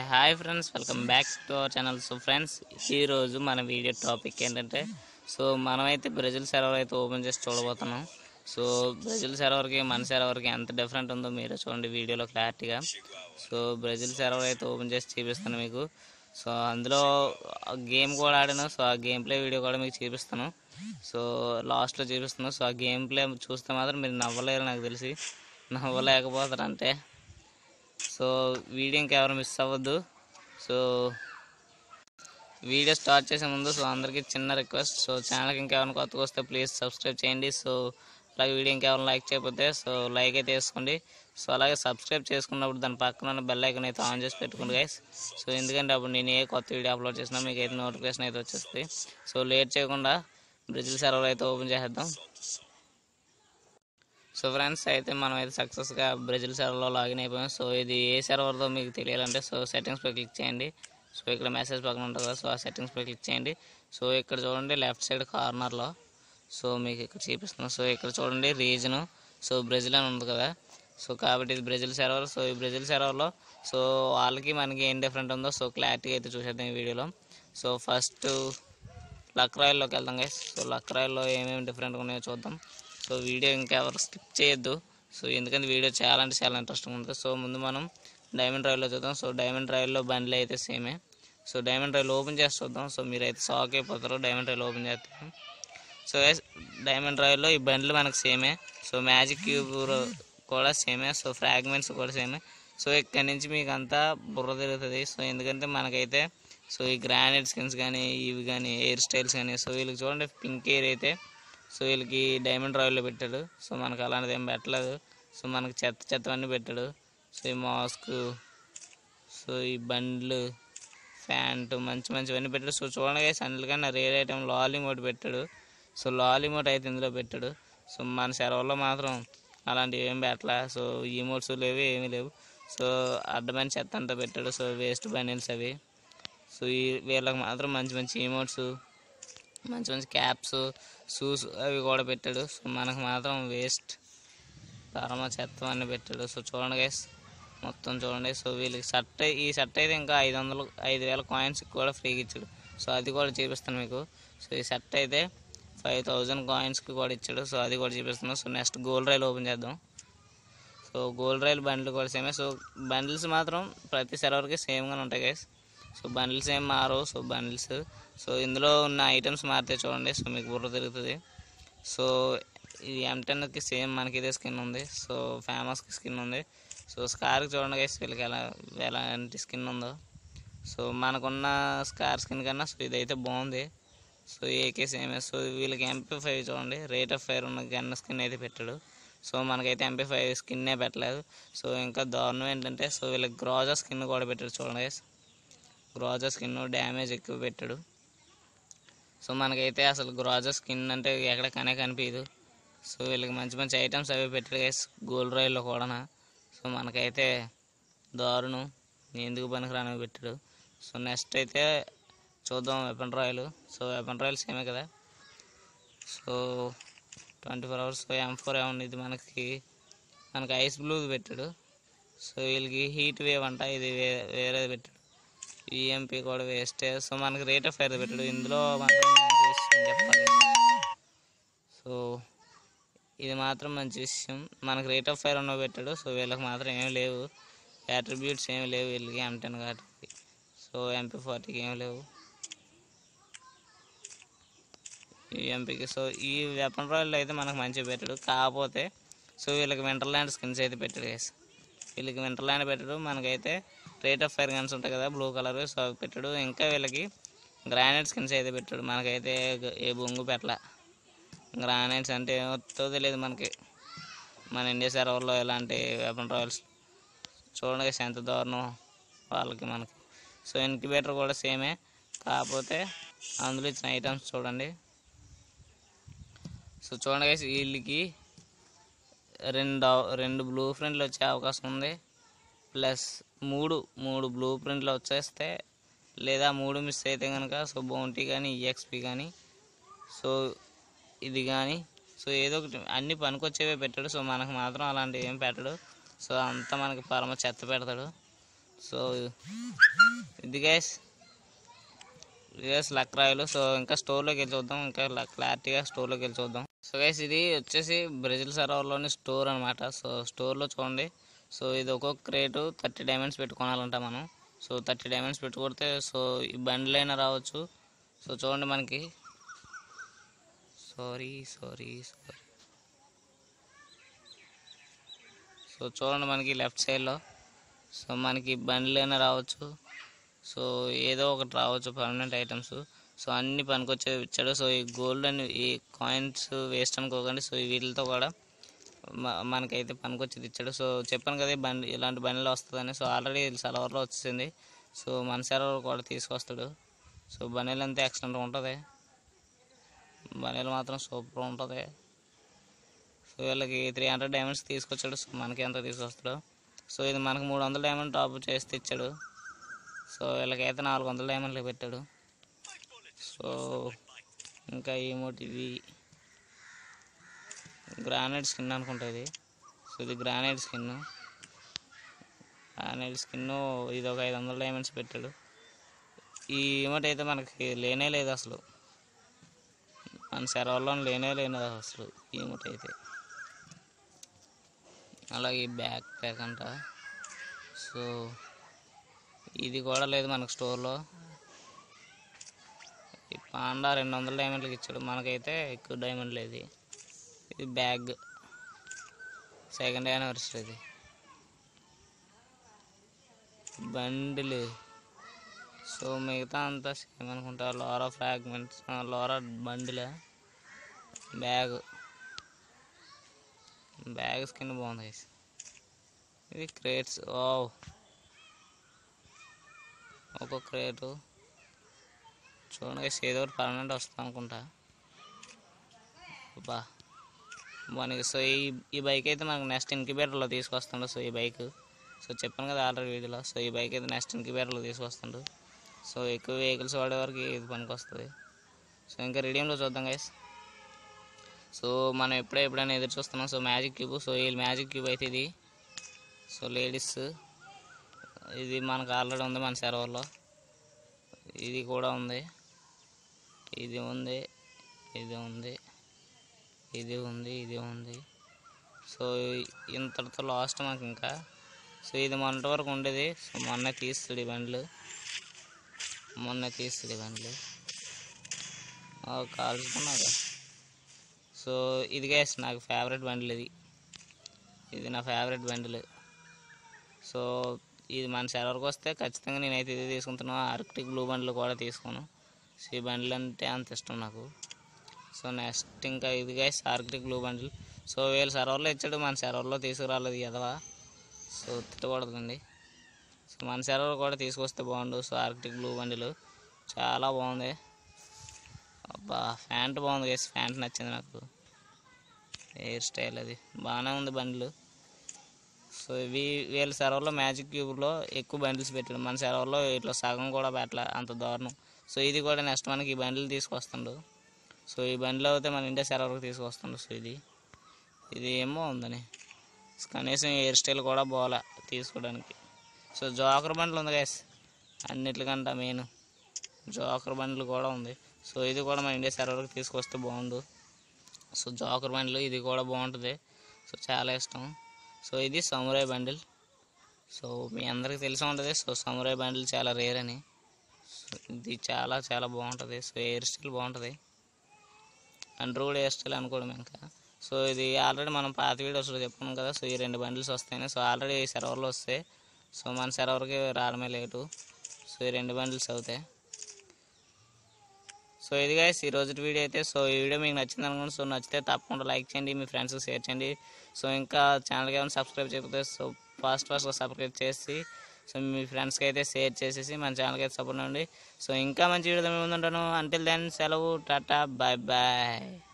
Hi friends welcome back to our channel so friends ఈరోజు మన video topic ఏంటంటే so మనమైతే బ్రెజిల్ సర్వర్ అయితే ఓపెన్ చేసి చూడబోతున్నాం సో బ్రెజిల్ సర్వర్కి మన సర్వర్కి ఎంత డిఫరెంట్ ఉందో మీరే చూడండి వీడియోలో క్లారిటీగా సో బ్రెజిల్ సర్వర్ అయితే ఓపెన్ చేసి చూపిస్తాను మీకు సో అందులో గేమ్ కూడా ఆడాను సో ఆ గేమ్ ప్లే వీడియో కూడా మీకు చూపిస్తాను సో లాస్ట్లో చూపిస్తాను సో ఆ గేమ్ ప్లే చూస్తే మాత్రం మీరు నవ్వలేరు నాకు తెలిసి నవ్వలేకపోతారంటే సో వీడియో ఇంకెవరు మిస్ అవ్వద్దు సో వీడియో స్టార్ట్ చేసే ముందు సో అందరికీ చిన్న రిక్వెస్ట్ సో ఛానల్కి ఇంకెవరైనా కొత్తగా వస్తే ప్లీజ్ సబ్స్క్రైబ్ చేయండి సో అలాగే వీడియో ఇంకెవరైనా లైక్ చేయకపోతే సో లైక్ అయితే వేసుకోండి సో అలాగే సబ్స్క్రైబ్ చేసుకున్నప్పుడు దాని పక్కన ఉన్న బెల్ ఐకన్ అయితే ఆన్ చేసి పెట్టుకోండి గైస్ సో ఎందుకంటే అప్పుడు నేను ఏ కొత్త వీడియో అప్లోడ్ చేసినా మీకు అయితే నోటిఫికేషన్ అయితే వచ్చేస్తుంది సో లేట్ చేయకుండా బ్రెజిల్ సర్వర్ అయితే ఓపెన్ చేసేద్దాం సో ఫ్రెండ్స్ అయితే మనం అయితే సక్సెస్గా బ్రెజిల్ సర్వర్లో లాగిన్ అయిపోయాం సో ఇది ఏ సర్వర్తో మీకు తెలియాలంటే సో సెట్టింగ్స్పై క్లిక్ చేయండి సో ఇక్కడ మెసేజ్ పక్కన ఉంటుంది కదా సో ఆ సెట్టింగ్స్పై క్లిక్ చేయండి సో ఇక్కడ చూడండి లెఫ్ట్ సైడ్ కార్నర్లో సో మీకు ఇక్కడ చూపిస్తున్నాను సో ఇక్కడ చూడండి రీజను సో బ్రెజిల్ అని ఉంది కదా సో కాబట్టి ఇది బ్రెజిల్ సర్వర్ సో ఈ బ్రెజిల్ సర్వర్లో సో వాళ్ళకి మనకి ఏం డిఫరెంట్ ఉందో సో క్లారిటీగా అయితే చూసేద్దాం ఈ వీడియోలో సో ఫస్ట్ లక్ రాయల్లోకి వెళ్దాం గైస్ సో లక్ రాయల్లో ఏమేమి డిఫరెంట్గా ఉన్నాయో చూద్దాం సో వీడియో ఇంకెవరు స్కిప్ చేయొద్దు సో ఎందుకంటే వీడియో చాలా అంటే చాలా ఇంట్రెస్టింగ్ ఉంటుంది సో ముందు మనం డైమండ్ రాయల్లో చూద్దాం సో డైమండ్ రాయల్లో బండ్లు అయితే సేమే సో డైమండ్ రాయల్ ఓపెన్ చేసి చూద్దాం సో మీరైతే షాక్ అయిపోతారు డైమండ్ రాయల్ ఓపెన్ చేస్తాం సో guys, డైమండ్ రాయల్లో ఈ బండ్లు మనకు సేమే సో మ్యాజిక్ క్యూబ్ కూడా సేమే సో ఫ్రాగ్మెంట్స్ కూడా సేమే సో ఇక్కడ నుంచి మీకు అంతా బుర్ర తిరుగుతుంది సో ఎందుకంటే మనకైతే సో ఈ గ్రానైట్ స్కిన్స్ కానీ ఇవి కానీ హెయిర్ స్టైల్స్ కానీ సో వీళ్ళకి చూడండి పింక్ హెయిర్ అయితే సో వీళ్ళకి డైమండ్ రాయల్లో పెట్టాడు సో మనకు అలాంటిది ఏం పెట్టలేదు సో మనకు చెత్త చెత్తవన్నీ పెట్టాడు సో ఈ మాస్క్ సో ఈ బండ్లు ప్యాంటు మంచి మంచివన్నీ పెట్టాడు సో చూడండి guys, అందుకని రేర్ ఐటమ్ లాలిమోట్ పెట్టాడు సో లాలిమోట్ అయితే ఇందులో పెట్టాడు సో మన సెలవుల్లో మాత్రం అలాంటివి ఏం పెట్టలే సో ఈమోట్స్ లేవు ఏమీ లేవు సో అడ్డమైన చెత్త అంతా పెట్టాడు సో వేస్ట్ బనీల్స్ అవి సో ఈ వీళ్ళకి మాత్రం మంచి మంచి ఈమోట్స్ మంచి మంచి క్యాప్స్ షూస్ అవి కూడా పెట్టాడు సో మనకు మాత్రం వేస్ట్ పరమ చెత్త అన్ని పెట్టాడు సో చూడండి గైస్ మొత్తం చూడండి సో వీళ్ళకి షర్ట్ ఈ షర్ట్ అయితే ఇంకా ఐదు వందలు ఐదు వేల కాయిన్స్ కూడా ఫ్రీగా ఇచ్చాడు సో అది కూడా చూపిస్తాను మీకు సో ఈ షర్ట్ అయితే ఫైవ్ థౌజండ్ కాయిన్స్కి కూడా ఇచ్చాడు సో అది కూడా చూపిస్తున్నాను so next gold rail open చేద్దాం సో గోల్డ్ రైల్ బండ్లు కూడా సేమే సో బండిల్స్ మాత్రం ప్రతి సర్వర్కి సేమ్గానే ఉంటాయి గైస్ సో బండిల్స్ ఏం మారవు సో బండిల్స్ సో ఇందులో ఉన్న ఐటమ్స్ మారితే చూడండి సో మీకు బుర్ర తిరుగుతుంది సో ఈ ఎం టెన్కి సేమ్ మనకి ఇదే స్కిన్ ఉంది సో ఫేమస్కి స్కిన్ ఉంది సో స్కార్కి చూడండి గైస్ వీళ్ళకి ఎలా ఎలాంటి స్కిన్ ఉందో సో మనకున్న స్కార్ స్కిన్ కన్నా సో ఇదైతే బాగుంది సో ఏకే సేమే సో వీళ్ళకి ఎంపీ ఫైవ్ చూడండి రేట్ ఆఫ్ ఫైర్ ఉన్న గన్ స్కిన్ అయితే పెట్టాడు సో మనకైతే ఎంపీ ఫైవ్ స్కిన్నే పెట్టలేదు సో ఇంకా దారుణం ఏంటంటే సో వీళ్ళకి గ్రోజా స్కిన్ కూడా పెట్టాడు చూడండి guys. గ్రోజా స్కిన్ డ్యామేజ్ ఎక్కువ పెట్టాడు సో మనకైతే అసలు గ్రోజా స్కిన్ అంటే ఎక్కడ కనే కనిపించదు సో వీళ్ళకి మంచి మంచి ఐటమ్స్ అవి పెట్టాడు గైస్ గోల్డ్ రాయిల్లో కూడా సో మనకైతే దారుణం ఎందుకు పనికిరానివి పెట్టాడు సో నెక్స్ట్ అయితే చూద్దాం weapon royal so weapon royal సేమే కదా so twenty four hours M four ఏమన్నా ఇది మనకి మనకి ఐస్ బ్లూ పెట్టాడు సో వీళ్ళకి హీట్ వేవ్ అంట ఇది వే వేరేది పెట్టాడు ఈఎంపీ కూడా వేస్టే సో మనకి రేట్ ఆఫ్ ఫైర్ పెట్టాడు ఇందులో మాత్రం మంచి విషయం చెప్పాలి సో ఇది మాత్రం మంచి విషయం మనకి రేట్ ఆఫ్ ఫైర్ ఉన్న పెట్టాడు సో వీళ్ళకి మాత్రం ఏం లేవు అట్రిబ్యూట్స్ ఏమి లేవు వీళ్ళకి ఎం టెన్ కాబట్టి సో ఎంపీ ఫార్టీకి ఏం లేవు ఈ ఎంపీకి సో ఈ వెపన్ రాయల్ అయితే మనకు మంచిగా పెట్టాడు కాకపోతే సో వీళ్ళకి వింటర్ల్యాండ్ స్కిన్స్ అయితే పెట్టాడు గైస్ వీళ్ళకి వింటర్ల్యాండ్ పెట్టాడు మనకైతే రేట్ ఆఫ్ ఫైర్ గన్స్ ఉంటాయి కదా బ్లూ కలర్ సో అవి పెట్టాడు ఇంకా వీళ్ళకి గ్రానైట్ స్కిన్స్ అయితే పెట్టాడు మనకైతే గ- ఏ బొంగు పెట్టలే గ్రానైట్స్ అంటే ఏమవుతుందో తెలియదు మనకి మన ఇండియా సర్వర్లో ఇలాంటి వెపన్ రాయల్స్ చూడండి guys ఎంత దారుణం వాళ్ళకి మనకి సో ఇన్క్యుబేటర్ కూడా సేమే కాకపోతే అందులో ఇచ్చిన ఐటమ్స్ చూడండి సో చూడండి guys వీళ్ళకి రెండు అవ- రెండు బ్లూ ప్రింట్లు వచ్చే అవకాశం ఉంది ప్లస్ మూడు మూడు బ్లూ ప్రింట్లు వచ్చేస్తే లేదా మూడు మిస్ అయితే కనుక సో బౌంటీ కానీ ఈఎక్స్పి కానీ సో ఇది కానీ సో ఏదో ఒకటి అన్ని పనికొచ్చేవే పెట్టాడు సో మనకు మాత్రం అలాంటివి ఏం పెట్టడు సో అంతా మనకి పరమ చెత్త పెడతాడు సో ఇది guys reverse luck royal so ఇంకా స్టోర్లోకి వెళ్ళి చూద్దాం ఇంకా క్లారిటీగా స్టోర్లోకి వెళ్ళి చూద్దాం సో గైస్ ఇది వచ్చేసి బ్రెజిల్ సర్వర్లోని స్టోర్ అనమాట సో స్టోర్లో చూడండి సో ఇది ఒక్కొక్క క్రేటు థర్టీ డైమండ్స్ పెట్టుకోవాలంట మనం సో థర్టీ డైమండ్స్ పెట్టుకొడితే సో ఈ బండిల్ అయినా రావచ్చు సో చూడండి మనకి సారీ సారీ సారీ సో చూడండి మనకి లెఫ్ట్ సైడ్లో సో మనకి బండ్లు అయినా రావచ్చు సో ఏదో ఒకటి రావచ్చు పర్మనెంట్ ఐటమ్స్ సో అన్ని పనికొచ్చేవి ఇచ్చాడు సో ఈ గోల్డ్ అని ఈ కాయిన్స్ వేస్ట్ అనుకోకండి సో ఈ వీటితో కూడా మ- మనకైతే పనికొచ్చేది ఇచ్చాడు సో చెప్పాను కదా ఈ బండి ఇలాంటి బండిలో వస్తుందని సో ఆల్రెడీ సర్వర్లో వచ్చేసింది సో మన సర్వర్ కూడా తీసుకొస్తాడు సో బండిలు అంతే ఎక్సలెంట్ ఉంటుంది బండిలు మాత్రం సూపర్ ఉంటుంది సో వీళ్ళకి త్రీ హండ్రెడ్ డైమండ్స్ తీసుకొచ్చాడు సో మనకి ఎంత తీసుకొస్తాడు సో ఇది మనకు మూడు వందల డైమండ్ టాప్ చేస్తే ఇచ్చాడు సో వీళ్ళకైతే నాలుగు వందల డైమండ్లు పెట్టాడు సో ఇంకా ఏమోటి ఇవి గ్రానైట్ స్కిన్ అనుకుంటా ఇది సో ఇది గ్రానైట్ స్కిన్ గ్రానైట్ స్కిన్ ఇది ఒక ఐదు వందల డైమండ్స్ పెట్టాడు ఈ ఏమోటి అయితే మనకి లేనే లేదు అసలు మన సెరవల్లో లేనే లేదు అసలు ఈ ఏమోటి అయితే అలాగే బ్యాక్ ప్యాక్ అంట సో ఇది కూడా లేదు మనకు స్టోర్లో ఈ పాండా రెండు వందల డైమండ్లకి ఇచ్చాడు మనకైతే ఎక్కువ డైమండ్ లేదు ఇది బ్యాగ్ సెకండ్ యానివర్సరీ ఇది బండిల్ సో మిగతా అంతా సేమ్ అనుకుంటా లోరా ఫ్రాగ్మెంట్స్ లోరా బండిలే బ్యాగ్ బ్యాగ్ స్కిన్ బాగుంది guys. ఇది క్రేట్స్ ఓ ఒక క్రేటు చూడండి guys, ఏదో ఒకటి పర్మనెంట్ వస్తుంది అనుకుంటా బా మనకి సో ఈ ఈ బైక్ అయితే మనకు నెక్స్ట్ ఇంక్యుబేటర్లో తీసుకొస్తుండు సో ఈ బైక్ సో చెప్పాను కదా ఆల్రెడీ వీడియోలో సో ఈ బైక్ అయితే నెక్స్ట్ ఇంక్యుబేటర్లో తీసుకొస్తుండు సో ఎక్కువ వెహికల్స్ వాడేవారికి ఇది పనికి వస్తుంది సో ఇంకా రీడియంలో చూద్దాం గైస్ సో మనం ఎప్పుడే ఎప్పుడైనా ఎదురు చూస్తున్నాం సో మ్యాజిక్ క్యూబ్ సో ఈ మ్యాజిక్ క్యూబ్ అయితే ఇది సో లేడీస్ ఇది మనకు ఆల్రెడీ ఉంది మన సర్వర్లో ఇది కూడా ఉంది ఇది ఉంది ఇది ఉంది ఇది ఉంది ఇది ఉంది సో ఇంతటితో లాస్ట్ మనకి ఇంకా సో ఇది మొన్నటి వరకు ఉండేది సో మొన్న తీస్తుంది బండ్లు మొన్న తీస్తుంది బండ్లు కాల్చుకున్నాక సో ఇది గైస్ నాకు ఫేవరెట్ బండిల్ ఇది ఇది నా ఫేవరెట్ బండిల్ సో ఇది మన సర్వర్కి వస్తే ఖచ్చితంగా నేనైతే ఇది తీసుకుంటున్నాను ఆర్కిటిక్ బ్లూ బండ్లు కూడా తీసుకోను సో ఈ బండ్లు అంటే అంత ఇష్టం నాకు సో నెక్స్ట్ ఇంకా ఇది guys arctic blue bundle so వీళ్ళు సర్వర్లో ఇచ్చాడు మన సర్వర్లో తీసుకురాలేదు ఎదవా సో తిట్టకూడదండి సో మన సర్వర్ కూడా తీసుకొస్తే బాగుండు సో ఆర్కిటిక్ బ్లూ బండిలు చాలా బాగుంది అబ్బా ఫ్యాంట్ బాగుంది గైస్ ఫ్యాంట్ నచ్చింది నాకు హెయిర్ స్టైల్ అది బాగానే ఉంది బండ్లు సో ఇవి వీళ్ళ సర్వర్లో మ్యాజిక్ క్యూబ్లో ఎక్కువ బండిల్స్ పెట్టాడు మన సర్వర్లో ఇట్లా సగం కూడా పెట్టలే అంత దారుణం సో ఇది కూడా నెక్స్ట్ మనకి ఈ బండిల్ తీసుకొస్తుండు సో ఈ బండిలో అయితే మన ఇండియా సర్వర్కి తీసుకొస్తుండు సో ఇది ఇది ఏమో ఉందని కనీసం హెయిర్ స్టైల్ కూడా బాగాలే తీసుకోవడానికి సో జోకర్ బండ్లు ఉంది గైస్ అన్నిటికంటే మెయిన్ జోకర్ బండ్లు కూడా ఉంది సో ఇది కూడా మన ఇండియా సర్వర్కి తీసుకొస్తే బాగుండు సో జోకర్ బండ్లు ఇది కూడా బాగుంటుంది సో చాలా ఇష్టం సో ఇది సమురాయ్ బండిల్ సో మీ అందరికీ తెలిసి ఉంటుంది సో సమురాయ్ బండిల్ చాలా రేర్ అని సో ఇది చాలా చాలా బాగుంటుంది సో హెయిర్ స్టైల్ బాగుంటుంది అండర్ కూడా హెయిర్ స్టైల్ అనుకోవడం ఇంకా సో ఇది ఆల్రెడీ మనం పాత వీడియోస్లో చెప్పాము కదా సో ఈ రెండు బండిల్స్ వస్తాయని సో ఆల్రెడీ సర్వర్లో వస్తాయి సో మన సర్వర్కి రావడమే లేటు సో ఈ రెండు బండిల్స్ అవుతాయి సో ఇది గైస్ ఈ రోజు వీడియో అయితే సో ఈ వీడియో మీకు నచ్చింది అనుకోండి సో నచ్చితే తప్పకుండా లైక్ చేయండి మీ ఫ్రెండ్స్కి షేర్ చేయండి సో ఇంకా ఛానల్కి ఏమైనా సబ్స్క్రైబ్ చేయకపోతే సో ఫాస్ట్ ఫాస్ట్గా సబ్స్క్రైబ్ చేసి సో మీ ఫ్రెండ్స్కి అయితే షేర్ చేసేసి మన ఛానల్కి అయితే సపోర్ట్ ఉండండి సో ఇంకా మంచి వీడియో మేము ముందుంటాను అంటిల్ దెన్ సెలవు టాటా బాయ్ బాయ్